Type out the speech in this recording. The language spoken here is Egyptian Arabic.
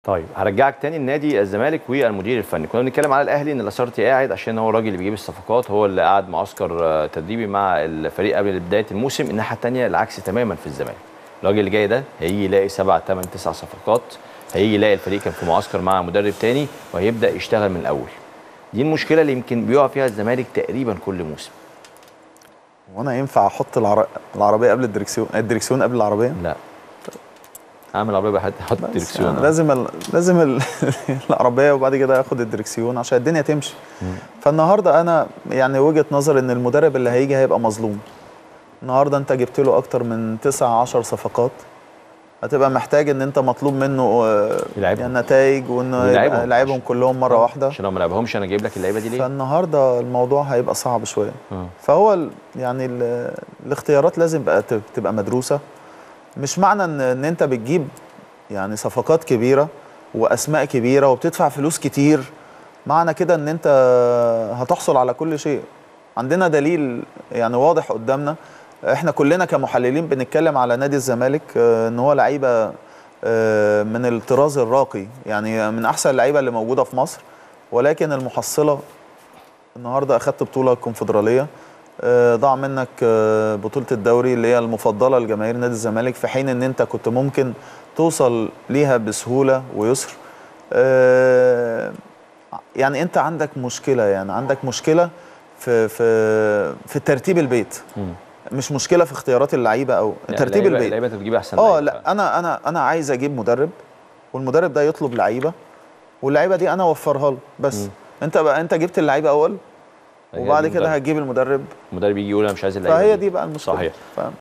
طيب هرجعك تاني لنادي الزمالك والمدير الفني كنا بنتكلم على الاهلي ان لاسارتي قاعد عشان هو الراجل اللي بيجيب الصفقات هو اللي قاعد معسكر آه، تدريبي مع الفريق قبل بدايه الموسم الناحيه الثانيه العكس تماما في الزمالك الراجل اللي جاي ده هيجي يلاقي سبع ثمان تسع صفقات هيجي يلاقي الفريق كان في معسكر مع مدرب تاني وهيبدا يشتغل من الاول دي المشكله اللي يمكن بيقع فيها الزمالك تقريبا كل موسم وانا ينفع احط العر... العربيه قبل الدركسيون الدركسيون قبل العربيه لا اعمل عربيه بحط احط بس الدركسيون يعني آه. لازم ال... لازم ال... العربيه وبعد كده اخد الدركسيون عشان الدنيا تمشي فالنهارده انا يعني وجهه نظر ان المدرب اللي هيجي هيبقى مظلوم النهارده انت جبت له اكتر من 9 10 صفقات هتبقى محتاج ان انت مطلوب منه آه، يلعبهم. يعني نتائج وانه ويلعبهم. يبقى يلعبهم كلهم مره واحده عشان لو ما لعبهمش انا جايب لك اللعيبه دي ليه؟ فالنهارده الموضوع هيبقى صعب شويه آه. فهو ال- يعني ال- الاختيارات لازم بقى ت- تبقى مدروسه مش معنى ان ان انت بتجيب يعني صفقات كبيره واسماء كبيره وبتدفع فلوس كتير معنى كده ان انت هتحصل على كل شيء عندنا دليل يعني واضح قدامنا احنا كلنا كمحللين بنتكلم على نادي الزمالك آه، ان هو لعيبه آه، من الطراز الراقي يعني من احسن اللعيبه اللي موجوده في مصر ولكن المحصله النهارده اخدت بطوله الكونفدراليه آه، ضاع منك آه، بطوله الدوري اللي هي المفضله لجماهير نادي الزمالك في حين ان انت كنت ممكن توصل ليها بسهوله ويسر آه، يعني انت عندك مشكله يعني عندك مشكله في في في ترتيب البيت مم. مش مشكله في اختيارات اللعيبه او يعني ترتيب اللعيبة- البيت اللعيبه انت بتجيب احسن اه لعيبة. لا انا انا انا عايز اجيب مدرب والمدرب ده يطلب لعيبه واللعيبه دي انا اوفرها له بس مم. انت بقى انت جبت اللعيبه اول هي وبعد دي كده المدرب. هتجيب المدرب المدرب يجي يقول انا مش عايز اللعيبه فهي دي بقى المشكله صحيح. فاهم